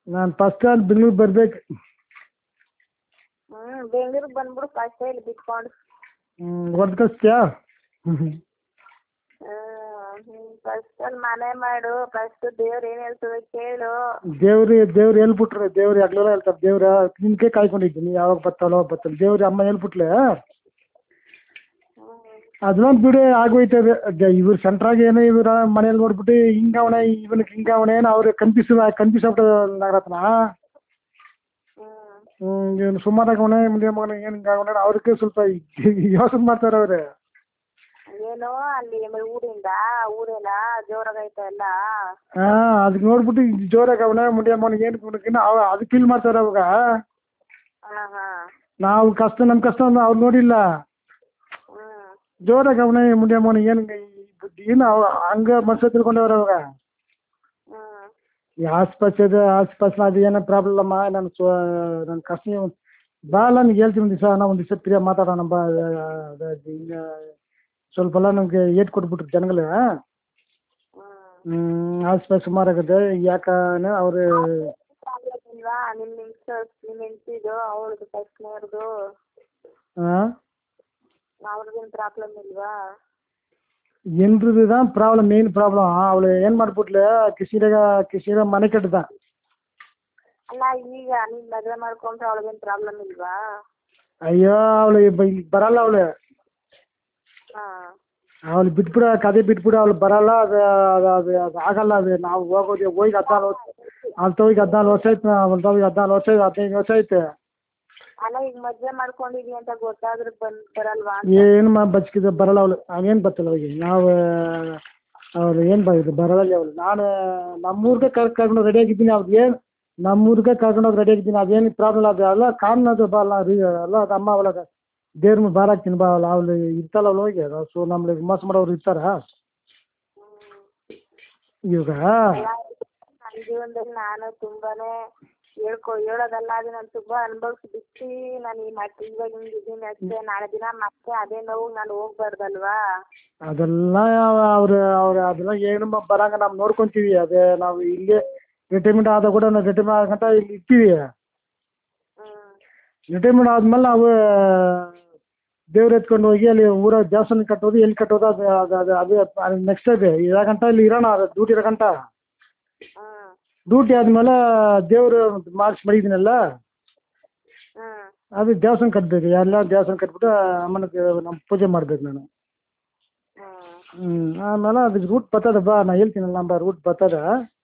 ನಾನು ಫಸ್ಟ್ ಅಲ್ಲಿ ಬೆಂಗ್ಳೂರಿಗೆ ಬರ್ಬೇಕು ಹ್ಞೂ ಬೆಂಗ್ಳೂರಿಗೆ ಬಂದ್ಬಿಡು ಫಸ್ಟ್ ಇಲ್ಲಿ ಬಿಟ್ಕೊಂಡು ಹೊರ್ದು ಕಳಿಸ್ತೀಯಾ ಹ್ಞೂ ಫಸ್ಟ್ ಅಲ್ಲಿ ಮನೆ ಮಾಡು ಫಸ್ಟ್ ದೇವ್ರು ಏನು ಹೇಳ್ತದೆ ಕೇಳು ದೇವ್ರು ದೇವ್ರು ಹೇಳ್ಬಿಟ್ರೆ ದೇವ್ರು ಹಗ್ಲೆಲ್ಲ ಹೇಳ್ತಾರೆ ದೇವ್ರ ನಿನ್ಗೆ ಕಾಯ್ಕೊಂಡಿದ್ದೀನಿ ಯಾವಾಗ ಬರ್ತಾಳೋ ಬರ್ತಾಳೆ ದೇವ್ರ ಅಮ್ಮ ಹೇಳ್ಬಿಟ್ಲೆ ಹ್ಞೂ ಅದನ್ನೊಂದು ಬಿಡಿ ಆಗೋಯ್ತದೆ ಅದ್ ಇವ್ರು ಸೆಂಟ್ರಾಗ ಏನೋ ಇವ್ರ ಮನೇಲಿ ನೋಡ್ಬಿಟ್ಟು ಹಿಂಗವನೆ ಇವನಿಗೆ ಹಿಂಗವನೆ ಏನೋ ಅವ್ರು ಕನ್ಫ್ಯೂಸ್ ಕನ್ಫ್ಯೂಸ್ ಆಗ್ಬಿಟ್ಟು ನಾಗರತ್ನ ಹ್ಞೂ ಇವನು ಸುಮಾರಾಗವನೆ ಮುಂದೆ ಮಗನ ಏನು ಹಿಂಗಾಗವನೆ ಅವ್ರಿಗೆ ಸ್ವಲ್ಪ ಯೋಚನೆ ಮಾಡ್ತಾರೆ ಅವ್ರೆ ಏನು ಅಲ್ಲಿ ಆಮೇಲೆ ಊರಿಂದ ಊರೆಲ್ಲ ಜೋರಾಗೈತೆ ಎಲ್ಲ ಹಾಂ ಅದಕ್ಕೆ ನೋಡ್ಬಿಟ್ಟು ಜೋರಾಗಿ ಅವನೇ ಮುಂದೆ ಮಗನ ಏನು ಗುಣಕ್ಕಿನ್ನ ಅವ ಅದಕ್ಕೆ ಫೀಲ್ ಮಾಡ್ತಾರೆ ಅವಾಗ ಹಾಂ ಹಾಂ ನಾವು ಕಷ್ಟ ನಮ್ಮ ಕಷ್ಟ ಅವ್ರು ನೋಡಿಲ್ಲ ಹ್ಞೂ ಜೋರಾಗಿ ಅವನೇ ಮುಂದೆ ಮಗನ ಏನು ಏನು ಅವ ಹಂಗೆ ಮನ್ಸು ತಿಳ್ಕೊಂಡವ್ರೆ ಅವಾಗ ಹ್ಞೂ ಈ ಆಸ್ಪತ್ರೆ ಆಸ್ಪತ್ರೆ ಅದು ಏನೋ ಪ್ರಾಬ್ಲಮ್ ಅಮ್ಮ ನನ್ನ ಸ್ವ ನನ್ನ ಕಷ್ಟ ಬಾ ನನಗೆ ಹೇಳ್ತೀನಿ ಒಂದು ದಿವಸ ನಾ ಒಂದು ದಿವಸ ಪ್ರಿಯ ಮಾತಾಡೋಣ ಬಾ ಅದು ಹಿಂಗೆ ಸ್ವಲ್ಪ ಎಲ್ಲ ನಮಗೆ ಏಟ್ ಕೊಟ್ಬಿಟ್ರು ಜನಗಳು ಹ್ಞೂ ಆಸ್ಪತ್ರೆ ಸುಮಾರು ಆಗಿದೆ ಯಾಕಂದ್ರೆ ಅವರು ಪ್ರಾಬ್ಲಮ್ ಇಲ್ವಾ ನಿಮ್ಮ ಹೆಂಗ್ಸ ನಿಮ್ಮ ಹೆಂಗ್ಸಿದು ಅವಳದು ಫಸ್ಟ್ನೇರ್ದು ಹಾಂ ಅವ್ರದ್ದೇನು ಪ್ರಾಬ್ಲಮ್ ಇಲ್ವಾ ಎಂದ್ರದ್ದು தான் ಪ್ರಾಬ್ಲಮ್ ಮೇನ್ ಪ್ರಾಬ್ಲಮ್ ಅವಳು ಏನು ಮಾಡ್ಬಿಟ್ಲೆ ಕಿಶಿರಾಗ ಕಿಶಿರ ಮನೆ ಕಟ್ಟದ ಅಲ್ಲ ಈಗ ನೀನು ಮದುವೆ ಮಾಡ್ಕೊಂಡ್ರೆ ಅವಳಿಗೇನು ಪ್ರಾಬ್ಲಮ್ ಇಲ್ವಾ ಅಯ್ಯೋ ಅವಳು ಇಲ್ಲಿ ಬರಲ್ಲ ಅವಳು ಹಾಂ ಅವಳು ಬಿಟ್ಬಿಡ ಕದೆ ಬಿಟ್ಬಿಡು ಅವಳು ಬರಲ್ಲ ಅದು ಅದು ಅದು ಅದು ಆಗಲ್ಲ ಅದು ನಾವು ಹೋಗೋದು ಹೋಗಿ ಹದಿನಾಲ್ಕು ವರ್ಷ ಅಲ್ಲಿ ಹೋಗಿ ಹದಿನಾಲ್ಕು ವರ್ಷ ಆಯ್ತು ಅವ್ಳು ಹೋಗಿ ಹದಿನಾಲ್ಕು ವರ್ಷ ಹದಿನೈದು ವರ್ಷ ಐತೆ ಅಲ್ಲ ಈಗ ಮದುವೆ ಮಾಡ್ಕೊಂಡಿದೀನಿ ಅಂತ ಗೊತ್ತಾದ್ರೆ ಬಂದು ಬರಲ್ವಾ ಏನು ಮಾ ಬಚ್ಕಿದ ಬರಲ್ಲ ಅವಳು ಅವೇನು ಬರ್ತಲ್ಲ ಅವಳಿಗೆ ನಾವು ಅವ್ರು ಏನು ಬರೋದು ಬರಲ್ಲ ಅವಳು ನಾನು ನಮ್ಮೂರಿಗೆ ಕರ್ ಕರ್ಕೊಂಡು ರೆಡಿ ಆಗಿದ್ದೀನಿ ಅವ್ರಿಗೆ ಏನು ನಮ್ಮೂರಿಗೆ ಕರ್ಕೊಂಡೋಗಿ ರೆಡಿ ಆಗಿದ್ದೀನಿ ಅದೇನು ಪ್ರಾಬ್ಲಮ್ ಅದು ಅಲ್ಲ ಕಾರಣ ಅದು ಬಾ ಅಲ್ಲ ರೀ ಅಲ್ಲ ಅದು ಅಮ್ಮ ಅವಳಗ ದೇವ್ರ ಮೇಲೆ ಭಾರ ಹಾಕ್ತೀನಿ ಬಾ ಅವಳು ಅವಳು ಇರ್ತಾಳ ಅವಳು ಹೋಗಿ ಸೊ ನಮ್ಗೆ ಮೋಸ ಮಾಡೋರು ಇರ್ತಾರ ಇವಾಗ ನನ್ನ ಜೀವನದಲ್ಲಿ ನಾನು ತುಂಬಾನೇ ಹೇಳ್ಕೊ ಹೇಳೋದಲ್ಲ ಅದು ನಾನು ತುಂಬಾ ಅನುಭವಿಸಿ ಬಿಟ್ಟು ನಾನು ಈ ಮಟ್ಟ ಇವಾಗ ಹಿಂಗೆ ಇದ್ದೀನಿ ಅಷ್ಟೇ ನಾಳೆ ದಿನ ಮತ್ತೆ ಅದೇ ನೋವು ನಾನು ಹೋಗ್ಬಾರ್ದಲ್ವಾ ಅದೆಲ್ಲ ಅವ್ರು ಅವ್ರು ಅದೆಲ್ಲ ಏನು ಮ- ಬರಂಗ ನಾವು ನೋಡ್ಕೊಂತೀವಿ ಅದೇ ನಾವು ಇಲ್ಲೇ ರಿಟೈರ್ಮೆಂಟ್ ಆದ ಕೂಡ ನಾವು ರಿಟೈರ್ಮೆಂಟ್ ಆಗಂಟ ಇಲ್ಲಿ ಇರ್ತೀವಿ ಹ್ಞೂ ರಿಟೈರ್ಮೆಂಟ್ ಆದ್ಮೇಲೆ ನಾವು ದೇವ್ರ ಎತ್ಕೊಂಡು ಹೋಗಿ ಅಲ್ಲಿ ಊರ ದೇವಸ್ಥಾನ ಕಟ್ಟೋದು ಎಲ್ಲಿ ಕಟ್ಟೋದು ಅದು ಅದು ಅದು ಅದು ಅದು ನೆಕ್ಸ್ಟ್ ಅದೇ ಇರಾಗಂಟ ಇಲ್ಲಿ ಇರೋಣ ಡ್ಯೂಟಿ ಇರೋಗಂಟ ಹ್ಞೂ ಡ್ಯೂಟಿ ಆದಮೇಲೆ ದೇವರು ಮಾಡಿಸಿ ಮಡಗಿದ್ದೀನಲ್ಲ ಹ್ಞೂ ಅದು ದೇವಸ್ಥಾನ ಕಟ್ಟಬೇಕು ಎಲ್ಲ ದೇವಸ್ಥಾನ ಕಟ್ಬಿಟ್ಟು ಅಮ್ಮನಿಗೆ ನಮ್ಮ ಪೂಜೆ ಮಾಡ್ಬೇಕು ನಾನು ಹ್ಞೂ ಹ್ಞೂ ಆಮೇಲೆ ಅದಕ್ಕೆ ರೂಟ್ ಬರ್ತದೆ ಬಾ ನಾ ಹೇಳ್ತೀನಲ್ಲ ನಮ್ಮ ರೂಟ್ ಬರ್ತದೆ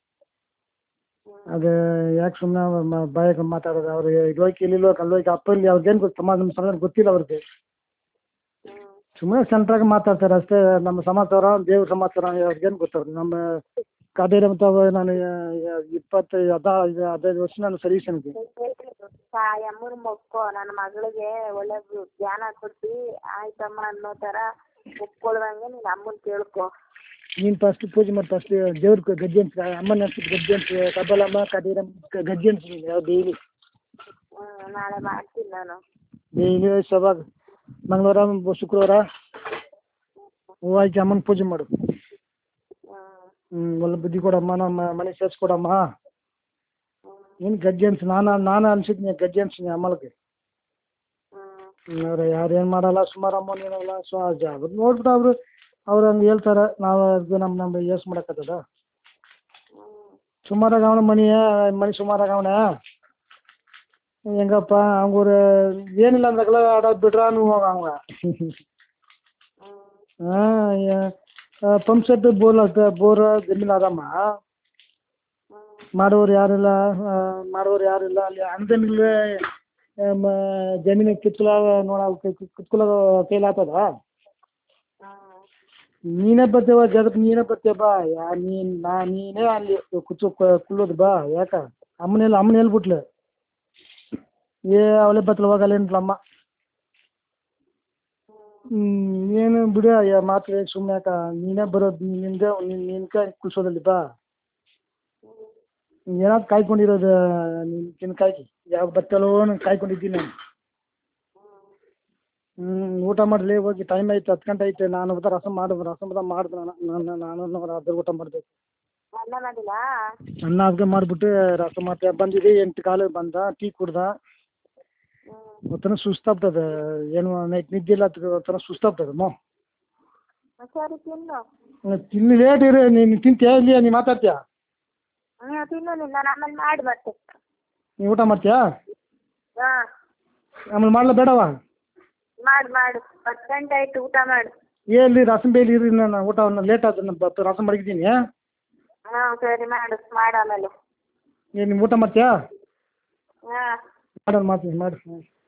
ಅದು ಯಾಕೆ ಸುಮ್ಮನೆ ಬಾಯಾಗ ಮಾತಾಡೋದು ಅವ್ರು ಇಲ್ಲೋಯ್ಕೆ ಇಲ್ಲಿ ಇಲ್ಲೋಕೆ ಅಲ್ಲೋಯ್ಕೆ ಅಪ್ಪ ಇಲ್ಲಿ ಅವ್ರಿಗೇನು ಗೊತ್ತು ಸಮಾಜ ನಮ್ಮ ಸಮಾಜ ಗೊತ್ತಿಲ್ಲ ಅವ್ರಿಗೆ ಹ್ಞೂ ಸುಮ್ಮನೆ ಸೆಂಟ್ರಾಗ ಮಾತಾಡ್ತಾರೆ ಅಷ್ಟೇ ನಮ್ಮ ಸಮಾಚಾರ ದೇವ್ರ ಸಮಾಚಾರ ಅವ್ರಿಗೇನು ಗೊತ್ತವ್ರು ನಮ್ಮ ಕಡೆ ಮತ್ತು ನಾನು ಇಪ್ಪತ್ತು ಹದಿನೈದು ಹದಿನೈದು ವರ್ಷ ನಾನು ಸರ್ವಿಸನ್ಗೆ ತಾಯಮ್ಮನ ಮೊಕ್ಕೋ ನನ್ನ ಮಗಳಿಗೆ ಒಳ್ಳೆ ಜ್ಞಾನ ಕೊಟ್ಟು ಆಯ್ತಮ್ಮ ಅನ್ನೋ ಥರ ಒಪ್ಕೊಳ್ಳುವಂಗೆ ನೀನು ಅಮ್ಮನ ಕೇಳ್ಕೊ ನೀನು ಫಸ್ಟ್ ಪೂಜೆ ಮಾಡಿ ಫಸ್ಟ್ ದೇವ್ರ ಗಜ್ಜೆ ಅನ್ಸ್ ಅಮ್ಮನ ಅನ್ಸಿದ್ದು ಗಜ್ಜೆ ಅನ್ಸಿ ಕಬ್ಬಲಮ್ಮ ಕಡೀರಮ್ಮ ಗಜ್ಜೆ ಅನ್ಸಿ ಡೈಲಿ ಹ್ಞೂ ನಾಳೆ ಮಾಡ್ತೀನಿ ನಾನು ಡೈಲಿ ಸವಾಗ ಮಂಗಳವಾರ ಶುಕ್ರವಾರ ಹೂವು ಹಾಕಿ ಅಮ್ಮನ ಪೂಜೆ ಮಾಡು ಹ್ಞೂ ಹ್ಞೂ ಒಳ್ಳೆ ಬುದ್ಧಿ ಕೊಡಮ್ಮ ನಮ್ಮ ಮನೆ ಸೇರಿಸ್ಕೊಡಮ್ಮ ಹ್ಞೂ ಏನು ಗಜ್ಜೆ ಅನ್ಸಿ ನಾನು ನಾನು ಅನ್ಸಿದ್ನಿ ಗಜ್ಜೆ ಅನ್ಸಿನಿ ಅಮ್ಮಲ್ಗೆ ಹ್ಞೂ ಅವ್ರು ಯಾರು ಏನು ಮಾಡಲ್ಲ ಸುಮಾರು ಅಮ್ಮನ ಏನಲ್ಲ ಸೊ ಅದು ನೋಡ್ಬಿಟ್ಟು ಅವರು ಅವ್ರು ಹಂಗೆ ಹೇಳ್ತಾರೆ ನಾವು ಅದು ನಮ್ಮ ನಮ್ಮ ಯೋಚನೆ ಮಾಡೋಕ್ಕತ್ತದ ಹ್ಞೂ ಸುಮಾರಾಗಿ ಅವನ ಮನೆ ಮನೆ ಸುಮಾರಾಗಿ ಅವನ ಹೆಂಗಪ್ಪ ಅವ್ರು ಏನಿಲ್ಲ ಅಂದಾಗಲ ಆಡೋದು ಬಿಟ್ರೆ ನೀವು ಅವ ಹ್ಞೂ ಹಾಂ ಪಂಪ್ ಸೆಟ್ ಬೋರ್ ಅದ ಬೋರ್ ಜಮೀನು ಅದಮ್ಮ ಹ್ಞೂ ಮಾಡೋರು ಯಾರಿಲ್ಲ ಆ, ಮಾಡೋರು ಯಾರಿಲ್ಲ ಅಲ್ಲಿ ಅಂದನಿಲ್ವೇ ಜಮೀನು ಕಿತ್ಕೊಳ ನೋಡ ಕಿತ್ಕೊಳ್ಳೋ ಕೈಲಿ ಆಗ್ತದ ಹ್ಞೂ ನೀನೇ ಬರ್ತೀವ ಜಗತ್ತು ನೀನೇ ಬರ್ತೀಯ ಬಾ ಯಾ ನೀನು ನಾ ನೀನೇ ಅಲ್ಲಿ ಕುಚ್ಚು ಕುಲ್ಲೋದು ಬಾ ಯಾಕ ಅಮ್ಮನೆಲ್ಲ ಅಮ್ಮನ ಹೇಳ್ಬಿಟ್ಲೆ ಏ ಅವಳೇ ಬತ್ತಲ ಹೋಗಲ್ಲ ಅಮ್ಮ ಹ್ಞೂ ಏನು ಬಿಡು ಯಾ ಮಾತು ಸುಮ್ಮನೆ ಯಾಕ ನೀನೇ ಬರೋದು ನಿಂದೆ ನಿನ್ನ ನಿನ್ನ ಕೈ ಕುಲ್ಸೋದಲ್ಲಿ ಬಾ ಏನಾದ್ರು ಕಾಯ್ಕೊಂಡಿರೋದು ನಿನ್ನ ನಿನ್ನ ಕಾಯ್ಕಿ ಯಾವಾಗ ಬತ್ತಲೋ ನಾನು ಕಾಯ್ಕೊಂಡಿದ್ದೀನಿ ನಾನು ಹ್ಞೂ ಊಟ ಮಾಡಲಿ ಹೋಗಿ ಟೈಮ್ ಆಯ್ತು ಹತ್ತು ಗಂಟೆ ಐತೆ ನಾನು ಮತ್ತೆ ರಸಮ್ ಮಾಡಿದ್ರು ರಸಮ್ ಮಾಡಿದ್ರು ನಾನು ನಾನು ನಾನು ಅದ್ರ ಊಟ ಮಾಡಬೇಕು ಅನ್ನ ಮಾಡಿಲ್ಲ ಅನ್ನ ಅದಕ್ಕೆ ಮಾಡಿಬಿಟ್ಟು ರಸ ಮತ್ತೆ ಬಂದಿದೆ ಎಂಟು ಕಾಲು ಬಂದ ಟೀ ಕುಡ್ದ ಹ್ಞೂ ಒಂಥರ ಸುಸ್ತಾಗ್ತದೆ ಏನು ನೈಟ್ ನಿದ್ದೆ ಇಲ್ಲ ಅದಕ್ಕೆ ಒಂಥರ ಸುಸ್ತಾಗ್ತದೆ ಮೋ ಸರಿ ತಿನ್ನು ತಿನ್ನು ಲೇಟ್ ಇರು ನೀನು ತಿಂತೀಯಾ ಇಲ್ಲಿಯಾ ನೀ ಮಾತಾಡ್ತೀಯಾ ಹ್ಞೂ ತಿನ್ನು ನೀನು ನಾನು ಆಮೇಲೆ ಮಾಡಿ ಮತ್ತೆ ನೀ ಊಟ ಮಾಡ್ತೀಯಾ ಹಾಂ ಆಮೇಲೆ ಮಾಡಲ ಬೇಡವಾ ಮಾಡು ಮಾಡು ಹತ್ತು ಗಂಟೆ ಆಯ್ತು ಊಟ ಮಾಡು ಎಲ್ಲಿ ರಸಂ ಬೇಲಿ ಇರಿ ನಾನು ಊಟವನ್ನು ಲೇಟ್ ಆಯ್ತು ನಾನು ಬ- ರಸಂ ಮಡಗಿದ್ದೀನಿ ಹಾಂ ಸರಿ ಮಾಡು ಮಾಡು ಆಮೇಲೆ ಏನು ನೀವು ಊಟ ಮಾಡ್ತೀಯಾ ಹಾಂ ಮಾಡೋಣ ಮಾಡ್ತೀನಿ ಮಾಡಿ ಹ್ಞೂ